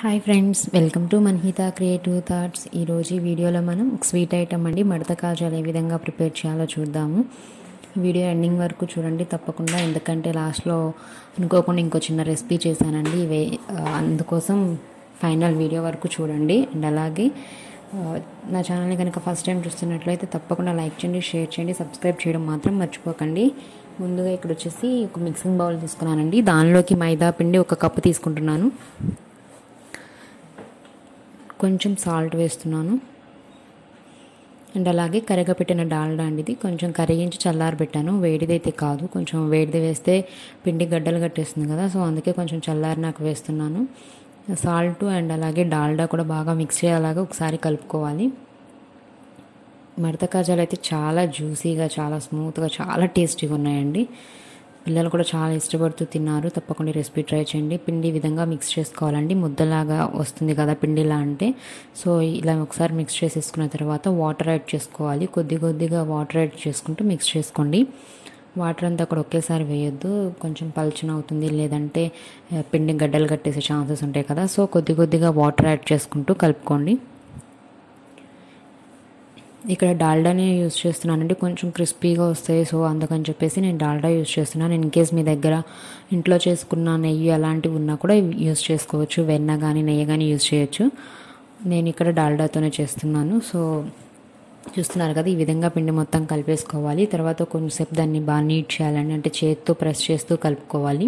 hi friends welcome to Manhita creative thoughts ఈరోజు ఈ వీడియోలో మనం స్వీట్ ఐటమ్ అండి మడత కాజాలు ఏ విధంగా ప్రిపేర్ చేయాలో చూద్దాము వీడియో ఎండింగ్ వరకు చూడండి తప్పకుండా ఎందుకంటే లాస్ట్లో అనుకోకుండా ఇంకో చిన్న రెసిపీ చేశానండి ఇవే ఆ, అందుకోసం ఫైనల్ వీడియో వరకు చూడండి అండ్ అలాగే ఆ, నా ఛానల్ని కనుక ఫస్ట్ టైం చూస్తున్నట్లయితే తప్పకుండా లైక్ చేయండి షేర్ చేయండి సబ్స్క్రైబ్ చేయడం మాత్రం మర్చిపోకండి ముందుగా ఇక్కడ వచ్చేసి ఒక మిక్సింగ్ బౌల్ తీసుకున్నానండి దానిలోకి మైదా పిండి ఒక కప్పు తీసుకుంటున్నాను కొంచెం సాల్ట్ వేస్తున్నాను అండ్ అలాగే కరగపెట్టిన డాల్డా అండి ఇది కొంచెం కరిగించి చల్లారబెట్టాను వేడిదైతే కాదు కొంచెం వేడిది వేస్తే పిండి గడ్డలు కట్టేస్తుంది కదా సో అందుకే కొంచెం చల్లారి నాకు వేస్తున్నాను సాల్ట్ అండ్ అలాగే డాల్డా కూడా బాగా మిక్స్ చేయాలాగా ఒకసారి కలుపుకోవాలి మడత కాజాలు అయితే చాలా జ్యూసీగా చాలా స్మూత్గా చాలా టేస్టీగా ఉన్నాయండి పిల్లలు కూడా చాలా ఇష్టపడుతూ తిన్నారు తప్పకుండా ఈ రెసిపీ ట్రై చేయండి పిండి ఈ విధంగా మిక్స్ చేసుకోవాలండి ముద్దలాగా వస్తుంది కదా పిండిలా అంటే సో ఇలా ఒకసారి మిక్స్ చేసేసుకున్న తర్వాత వాటర్ యాడ్ చేసుకోవాలి కొద్ది కొద్దిగా వాటర్ యాడ్ చేసుకుంటూ మిక్స్ చేసుకోండి వాటర్ అంతా కూడా ఒకేసారి వేయొద్దు కొంచెం పలుచన అవుతుంది లేదంటే ఆ, పిండి గడ్డలు కట్టేసే ఛాన్సెస్ ఉంటాయి కదా సో కొద్ది కొద్దిగా వాటర్ యాడ్ చేసుకుంటూ కలుపుకోండి ఇక్కడ డాల్డానే యూస్ చేస్తున్నానండి కొంచెం క్రిస్పీగా వస్తాయి సో అందుకని చెప్పేసి నేను డాల్డా యూస్ చేస్తున్నాను ఇన్ కేస్ మీ దగ్గర ఇంట్లో చేసుకున్న నెయ్యి అలాంటివి ఉన్నా కూడా యూస్ చేసుకోవచ్చు వెన్న కానీ నెయ్యి కానీ యూస్ చేయొచ్చు నేను ఇక్కడ డాల్డాతోనే చేస్తున్నాను సో చూస్తున్నారు కదా ఈ విధంగా పిండి మొత్తం కలిపేసుకోవాలి తర్వాత కొంచెంసేపు దాన్ని బాగా నీట్ చేయాలండి అంటే చేతితో ప్రెస్ చేస్తూ కలుపుకోవాలి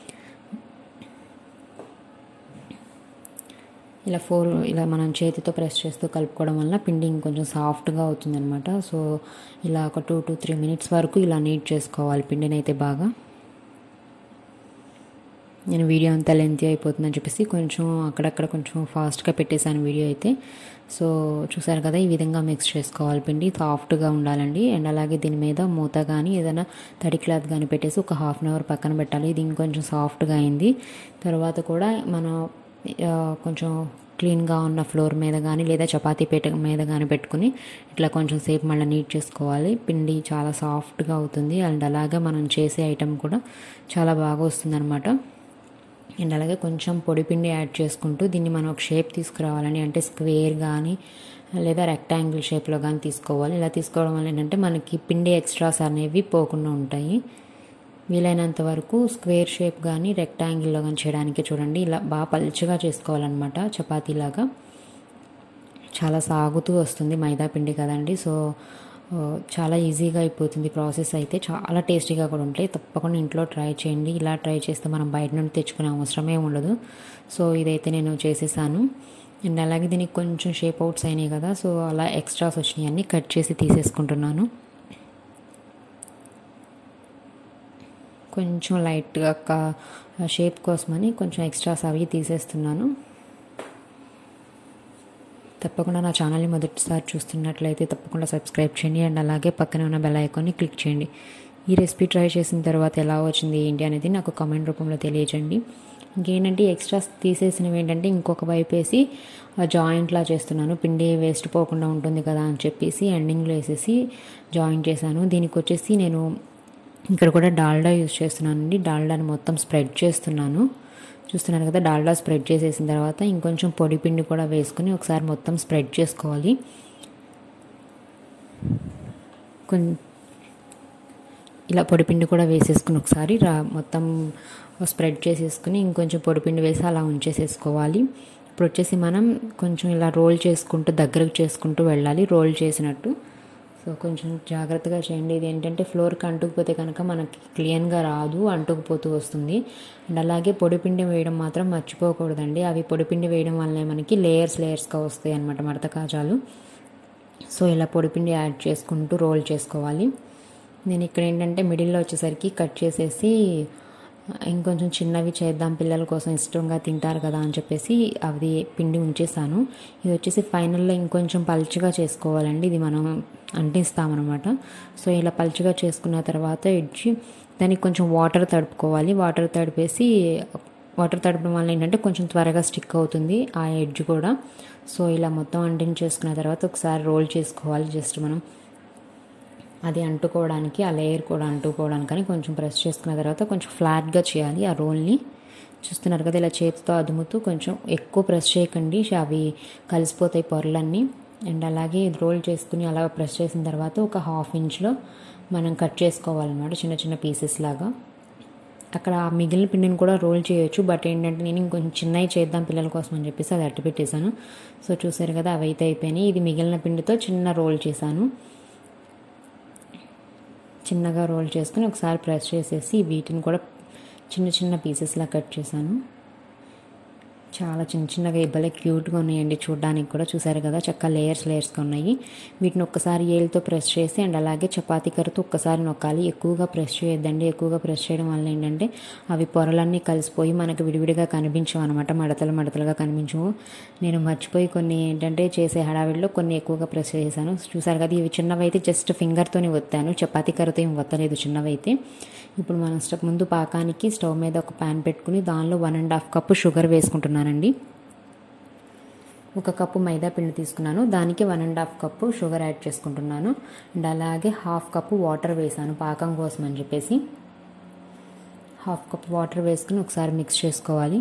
ఇలా ఫోర్ ఇలా మనం చేతితో ప్రెస్ చేస్తూ కలుపుకోవడం వల్ల పిండి ఇంకొంచెం సాఫ్ట్గా అవుతుంది అనమాట సో ఇలా ఒక టూ టు త్రీ మినిట్స్ వరకు ఇలా నీట్ చేసుకోవాలి పిండిని అయితే బాగా నేను వీడియో అంతా లెంతీ అయిపోతుందని చెప్పేసి కొంచెం అక్కడక్కడ కొంచెం ఫాస్ట్గా పెట్టేశాను వీడియో అయితే సో చూసారు కదా ఈ విధంగా మిక్స్ చేసుకోవాలి పిండి సాఫ్ట్గా ఉండాలండి అండ్ అలాగే దీని మీద మూత కానీ ఏదైనా తడి క్లాత్ కానీ పెట్టేసి ఒక హాఫ్ అన్ అవర్ పక్కన పెట్టాలి ఇది ఇంకొంచెం సాఫ్ట్గా అయింది తర్వాత కూడా మనం ఆ, కొంచెం క్లీన్గా ఉన్న ఫ్లోర్ మీద కానీ లేదా చపాతీ పీట మీద కానీ పెట్టుకుని ఇట్లా కొంచెం సేపు మళ్ళీ నీట్ చేసుకోవాలి పిండి చాలా సాఫ్ట్గా అవుతుంది అండ్ అలాగే మనం చేసే ఐటెం కూడా చాలా బాగా వస్తుంది అనమాట అండ్ అలాగే కొంచెం పొడి పిండి యాడ్ చేసుకుంటూ దీన్ని మనం ఒక షేప్ తీసుకురావాలని అంటే స్క్వేర్ కానీ లేదా రెక్టాంగిల్ షేప్లో కానీ తీసుకోవాలి ఇలా తీసుకోవడం వల్ల ఏంటంటే మనకి పిండి ఎక్స్ట్రాస్ అనేవి పోకుండా ఉంటాయి వీలైనంత వరకు స్క్వేర్ షేప్ కానీ రెక్టాంగిల్లో కానీ చేయడానికి చూడండి ఇలా బాగా పలుచగా చేసుకోవాలన్నమాట చపాతీలాగా చాలా సాగుతూ వస్తుంది మైదా పిండి కదండి సో ఆ, చాలా ఈజీగా అయిపోతుంది ప్రాసెస్ అయితే చాలా టేస్టీగా కూడా ఉంటాయి తప్పకుండా ఇంట్లో ట్రై చేయండి ఇలా ట్రై చేస్తే మనం బయట నుండి తెచ్చుకునే అవసరమే ఉండదు సో ఇదైతే నేను చేసేసాను అండ్ అలాగే దీనికి కొంచెం షేప్ అవుట్స్ అయినాయి కదా సో అలా ఎక్స్ట్రాస్ వచ్చినాయి అన్నీ కట్ చేసి తీసేసుకుంటున్నాను కొంచెం లైట్గా షేప్ కోసమని కొంచెం ఎక్స్ట్రాస్ అవి తీసేస్తున్నాను తప్పకుండా నా ఛానల్ని మొదటిసారి చూస్తున్నట్లయితే తప్పకుండా సబ్స్క్రైబ్ చేయండి అండ్ అలాగే పక్కనే ఉన్న బెల్ ఐకాన్ని క్లిక్ చేయండి ఈ రెసిపీ ట్రై చేసిన తర్వాత ఎలా వచ్చింది ఏంటి అనేది నాకు కామెంట్ రూపంలో తెలియజేయండి ఇంకేంటంటే ఎక్స్ట్రాస్ తీసేసినవి ఏంటంటే ఇంకొక వైపు వేసి జాయింట్లా చేస్తున్నాను పిండి వేస్ట్ పోకుండా ఉంటుంది కదా అని చెప్పేసి ఎండింగ్లో వేసేసి జాయింట్ చేశాను దీనికి వచ్చేసి నేను ఇక్కడ కూడా డాల్డా యూస్ చేస్తున్నానండి డాల్డాని మొత్తం స్ప్రెడ్ చేస్తున్నాను చూస్తున్నారు కదా డాల్డా స్ప్రెడ్ చేసేసిన తర్వాత ఇంకొంచెం పొడి పిండి కూడా వేసుకుని ఒకసారి మొత్తం స్ప్రెడ్ చేసుకోవాలి కొన్ ఇలా పొడిపిండి కూడా వేసేసుకుని ఒకసారి రా మొత్తం స్ప్రెడ్ చేసేసుకుని ఇంకొంచెం పొడిపిండి వేసి అలా ఉంచేసేసుకోవాలి ఇప్పుడు వచ్చేసి మనం కొంచెం ఇలా రోల్ చేసుకుంటూ దగ్గరకు చేసుకుంటూ వెళ్ళాలి రోల్ చేసినట్టు సో కొంచెం జాగ్రత్తగా చేయండి ఇది ఏంటంటే ఫ్లోర్కి అంటుకుపోతే కనుక మనకి క్లియర్గా రాదు అంటుకుపోతూ వస్తుంది అండ్ అలాగే పొడిపిండి వేయడం మాత్రం మర్చిపోకూడదండి అవి పొడిపిండి వేయడం వల్లనే మనకి లేయర్స్ లేయర్స్గా వస్తాయి అన్నమాట మడత కాజాలు సో ఇలా పొడిపిండి యాడ్ చేసుకుంటూ రోల్ చేసుకోవాలి నేను ఇక్కడ ఏంటంటే మిడిల్లో వచ్చేసరికి కట్ చేసేసి ఇంకొంచెం చిన్నవి చేద్దాం పిల్లల కోసం ఇష్టంగా తింటారు కదా అని చెప్పేసి అది పిండి ఉంచేసాను ఇది వచ్చేసి ఫైనల్లో ఇంకొంచెం పలుచగా చేసుకోవాలండి ఇది మనం అంటిస్తామన్నమాట సో ఇలా పలుచగా చేసుకున్న తర్వాత ఎడ్జి దానికి కొంచెం వాటర్ తడుపుకోవాలి వాటర్ తడిపేసి వాటర్ తడపడం వల్ల ఏంటంటే కొంచెం త్వరగా స్టిక్ అవుతుంది ఆ ఎడ్జ్ కూడా సో ఇలా మొత్తం అంటించేసుకున్న తర్వాత ఒకసారి రోల్ చేసుకోవాలి జస్ట్ మనం అది అంటుకోవడానికి ఆ లేయర్ కూడా అంటుకోవడానికి అని కొంచెం ప్రెస్ చేసుకున్న తర్వాత కొంచెం ఫ్లాట్గా చేయాలి ఆ రోల్ని చూస్తున్నారు కదా ఇలా చేతితో అదుముతూ కొంచెం ఎక్కువ ప్రెస్ చేయకండి అవి కలిసిపోతాయి పొరలన్నీ అండ్ అలాగే ఇది రోల్ చేసుకుని అలా ప్రెస్ చేసిన తర్వాత ఒక హాఫ్ ఇంచ్లో మనం కట్ చేసుకోవాలన్నమాట చిన్న చిన్న పీసెస్ లాగా అక్కడ ఆ మిగిలిన పిండిని కూడా రోల్ చేయొచ్చు బట్ ఏంటంటే నేను ఇంకొంచెం చిన్నవి చేద్దాం పిల్లల కోసం అని చెప్పేసి అది అట్టు పెట్టేశాను సో చూసారు కదా అవి అయితే అయిపోయినాయి ఇది మిగిలిన పిండితో చిన్న రోల్ చేశాను చిన్నగా రోల్ చేసుకుని ఒకసారి ప్రెస్ చేసేసి వీటిని కూడా చిన్న చిన్న పీసెస్లా కట్ చేశాను చాలా చిన్న చిన్నగా ఇబ్బలే క్యూట్గా ఉన్నాయండి చూడడానికి కూడా చూసారు కదా చక్కగా లేయర్స్ లేయర్స్గా ఉన్నాయి వీటిని ఒక్కసారి ఏలుతో ప్రెస్ చేసి అండ్ అలాగే చపాతీ కర్రతో ఒక్కసారి నొక్కాలి ఎక్కువగా ప్రెస్ చేయొద్దండి ఎక్కువగా ప్రెస్ చేయడం వల్ల ఏంటంటే అవి పొరలన్నీ కలిసిపోయి మనకు విడివిడిగా కనిపించవు అనమాట మడతలు మడతలుగా కనిపించవు నేను మర్చిపోయి కొన్ని ఏంటంటే చేసే హడావిడిలో కొన్ని ఎక్కువగా ప్రెస్ చేశాను చూసారు కదా ఇవి చిన్నవైతే జస్ట్ ఫింగర్తోనే ఒత్తాను చపాతీ కర్రతో ఏం ఒత్తలేదు చిన్నవైతే ఇప్పుడు మనం స్టవ్ ముందు పాకానికి స్టవ్ మీద ఒక ప్యాన్ పెట్టుకుని దానిలో one and half cup sugar వేసుకుంటున్నానండి ఒక కప్పు మైదా పిండి తీసుకున్నాను దానికి one and half cup sugar add చేసుకుంటున్నాను అండ్ అలాగే హాఫ్ కప్పు వాటర్ వేసాను పాకం కోసం అని చెప్పేసి హాఫ్ కప్ వాటర్ వేసుకుని ఒకసారి మిక్స్ చేసుకోవాలి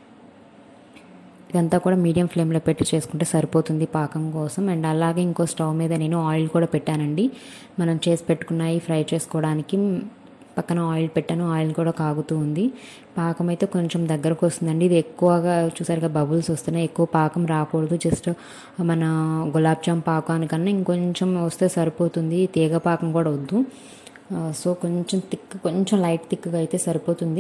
ఇదంతా కూడా మీడియం ఫ్లేమ్లో పెట్టి చేసుకుంటే సరిపోతుంది పాకం కోసం అండ్ అలాగే ఇంకో స్టవ్ మీద నేను ఆయిల్ కూడా పెట్టానండి మనం చేసి పెట్టుకున్నాయి ఫ్రై చేసుకోవడానికి పక్కన ఆయిల్ పెట్టాను ఆయిల్ కూడా కాగుతూ ఉంది పాకం అయితే కొంచెం దగ్గరకు వస్తుందండి ఇది ఎక్కువగా చూసారుగా బబుల్స్ వస్తున్నాయి ఎక్కువ పాకం రాకూడదు జస్ట్ మన గులాబ్ జామ్ పాకానికన్నా ఇంకొంచెం వస్తే సరిపోతుంది తీగ పాకం కూడా వద్దు సో కొంచెం థిక్ కొంచెం లైట్ థిక్గా అయితే సరిపోతుంది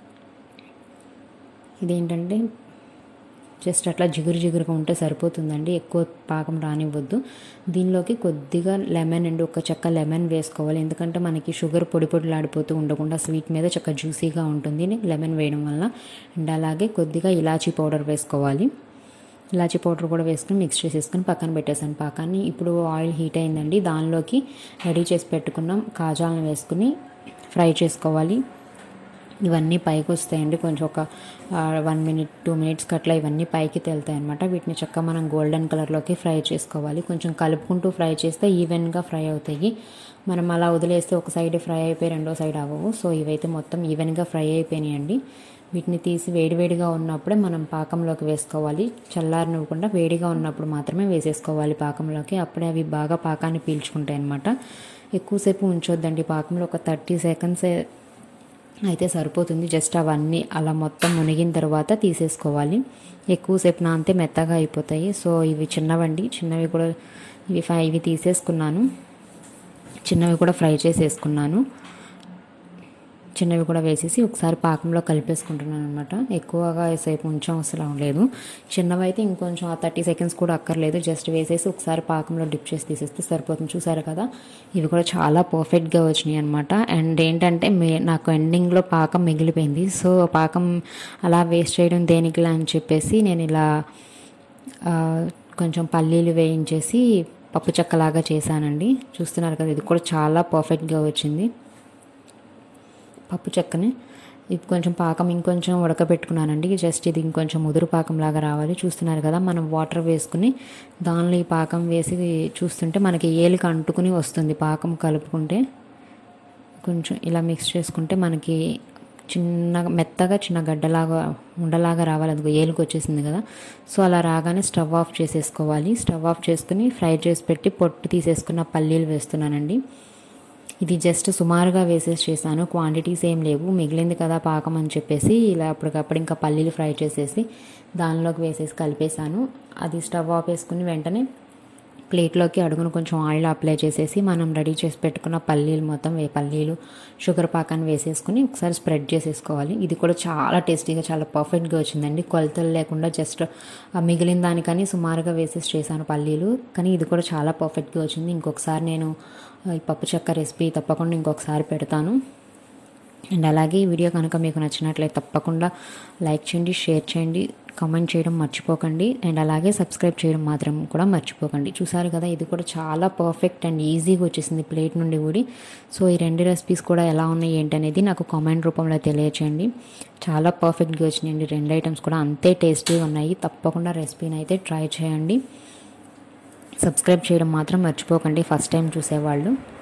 ఇదేంటంటే జస్ట్ అట్లా జిగురు జిగురుగా ఉంటే సరిపోతుందండి ఎక్కువ పాకం రానివ్వద్దు దీనిలోకి కొద్దిగా లెమన్ అండి ఒక చెక్క లెమన్ వేసుకోవాలి ఎందుకంటే మనకి షుగర్ పొడి పొడిలాడిపోతూ ఉండకుండా స్వీట్ మీద చక్క జ్యూసీగా ఉంటుంది లెమన్ వేయడం వల్ల అండ్ అలాగే కొద్దిగా ఇలాచీ పౌడర్ వేసుకోవాలి ఇలాచీ పౌడర్ కూడా వేసుకుని మిక్స్ చేసేసుకుని పక్కన పెట్టేసాను పాకాన్ని ఇప్పుడు ఆయిల్ హీట్ అయిందండి దానిలోకి రెడీ చేసి పెట్టుకున్నాం కాజాలను వేసుకుని ఫ్రై చేసుకోవాలి ఇవన్నీ పైకి వస్తాయండి కొంచెం ఒక వన్ మినిట్ టూ మినిట్స్కి అట్లా ఇవన్నీ పైకి తేలుతాయి అనమాట వీటిని చక్కగా మనం గోల్డెన్ కలర్లోకి ఫ్రై చేసుకోవాలి కొంచెం కలుపుకుంటూ ఫ్రై చేస్తే ఈవెన్గా ఫ్రై అవుతాయి మనం అలా వదిలేస్తే ఒక సైడ్ ఫ్రై అయిపోయి రెండో సైడ్ అవ్వవు సో ఇవైతే మొత్తం ఈవెన్గా ఫ్రై అయిపోయినాయండి వీటిని తీసి వేడివేడిగా ఉన్నప్పుడే మనం పాకంలోకి వేసుకోవాలి చల్లారనివ్వకుండా వేడిగా ఉన్నప్పుడు మాత్రమే వేసేసుకోవాలి పాకంలోకి అప్పుడే అవి బాగా పాకాన్ని పీల్చుకుంటాయి అనమాట ఎక్కువసేపు ఉంచొద్దండి పాకంలో ఒక థర్టీ సెకండ్స్ అయితే సరిపోతుంది జస్ట్ అవన్నీ అలా మొత్తం మునిగిన తర్వాత తీసేసుకోవాలి ఎక్కువసేపు నాంతే మెత్తగా అయిపోతాయి సో ఇవి చిన్నవండి చిన్నవి కూడా ఇవి ఫై ఇవి తీసేసుకున్నాను చిన్నవి కూడా ఫ్రై చేసేసుకున్నాను చిన్నవి కూడా వేసేసి ఒకసారి పాకంలో కలిపేసుకుంటున్నాను అనమాట ఎక్కువగా సేపు ఉంచాం అసలు లేదు చిన్నవి అయితే ఇంకొంచెం ఆ థర్టీ సెకండ్స్ కూడా అక్కర్లేదు జస్ట్ వేసేసి ఒకసారి పాకంలో డిప్ చేసి తీసేస్తే సరిపోతుంది చూసారు కదా ఇవి కూడా చాలా పర్ఫెక్ట్గా వచ్చినాయి అనమాట అండ్ ఏంటంటే మే నాకు ఎండింగ్లో పాకం మిగిలిపోయింది సో పాకం అలా వేస్ట్ చేయడం దేనికిలా అని చెప్పేసి నేను ఇలా కొంచెం పల్లీలు వేయించేసి పప్పు చెక్కలాగా చేశానండి చూస్తున్నారు కదా ఇది కూడా చాలా పర్ఫెక్ట్గా వచ్చింది పప్పు చెక్కని ఇది కొంచెం పాకం ఇంకొంచెం ఉడకబెట్టుకున్నానండి జస్ట్ ఇది ఇంకొంచెం ముదురు పాకం లాగా రావాలి చూస్తున్నారు కదా మనం వాటర్ వేసుకుని దానిలో ఈ పాకం వేసి చూస్తుంటే మనకి ఏలికి అంటుకుని వస్తుంది పాకం కలుపుకుంటే కొంచెం ఇలా మిక్స్ చేసుకుంటే మనకి చిన్నగా మెత్తగా చిన్న గడ్డలాగా ఉండలాగా రావాలి అది ఏలుకు వచ్చేసింది కదా సో అలా రాగానే స్టవ్ ఆఫ్ చేసేసుకోవాలి స్టవ్ ఆఫ్ చేసుకుని ఫ్రై చేసి పెట్టి పొట్టు తీసేసుకున్న పల్లీలు వేస్తున్నానండి ఇది జస్ట్ సుమారుగా వేసేసి చేశాను క్వాంటిటీస్ ఏం లేవు మిగిలింది కదా పాకం అని చెప్పేసి ఇలా అప్పటికప్పుడు ఇంకా పల్లీలు ఫ్రై చేసేసి దానిలోకి వేసేసి కలిపేశాను అది స్టవ్ ఆఫ్ వేసుకుని వెంటనే ప్లేట్లోకి అడుగును కొంచెం ఆయిల్ అప్లై చేసేసి మనం రెడీ చేసి పెట్టుకున్న పల్లీలు మొత్తం వే పల్లీలు షుగర్ పాకాన్ని వేసేసుకుని ఒకసారి స్ప్రెడ్ చేసేసుకోవాలి ఇది కూడా చాలా టేస్టీగా చాలా పర్ఫెక్ట్గా వచ్చిందండి కొలతలు లేకుండా జస్ట్ మిగిలిన దానికని సుమారుగా వేసేసి చేశాను పల్లీలు కానీ ఇది కూడా చాలా పర్ఫెక్ట్గా వచ్చింది ఇంకొకసారి నేను ఈ పప్పు చెక్క రెసిపీ తప్పకుండా ఇంకొకసారి పెడతాను అండ్ అలాగే ఈ వీడియో కనుక మీకు నచ్చినట్లయితే తప్పకుండా లైక్ చేయండి షేర్ చేయండి కామెంట్ చేయడం మర్చిపోకండి అండ్ అలాగే సబ్స్క్రైబ్ చేయడం మాత్రం కూడా మర్చిపోకండి చూసారు కదా ఇది కూడా చాలా పర్ఫెక్ట్ అండ్ ఈజీగా వచ్చేసింది ప్లేట్ నుండి ఊడి సో ఈ రెండు రెసిపీస్ కూడా ఎలా ఉన్నాయి ఏంటనేది నాకు కామెంట్ రూపంలో తెలియచేయండి చాలా పర్ఫెక్ట్గా వచ్చినాయండి రెండు ఐటమ్స్ కూడా అంతే టేస్టీగా ఉన్నాయి తప్పకుండా రెసిపీని అయితే ట్రై చేయండి సబ్స్క్రైబ్ చేయడం మాత్రం మర్చిపోకండి ఫస్ట్ టైం చూసేవాళ్ళు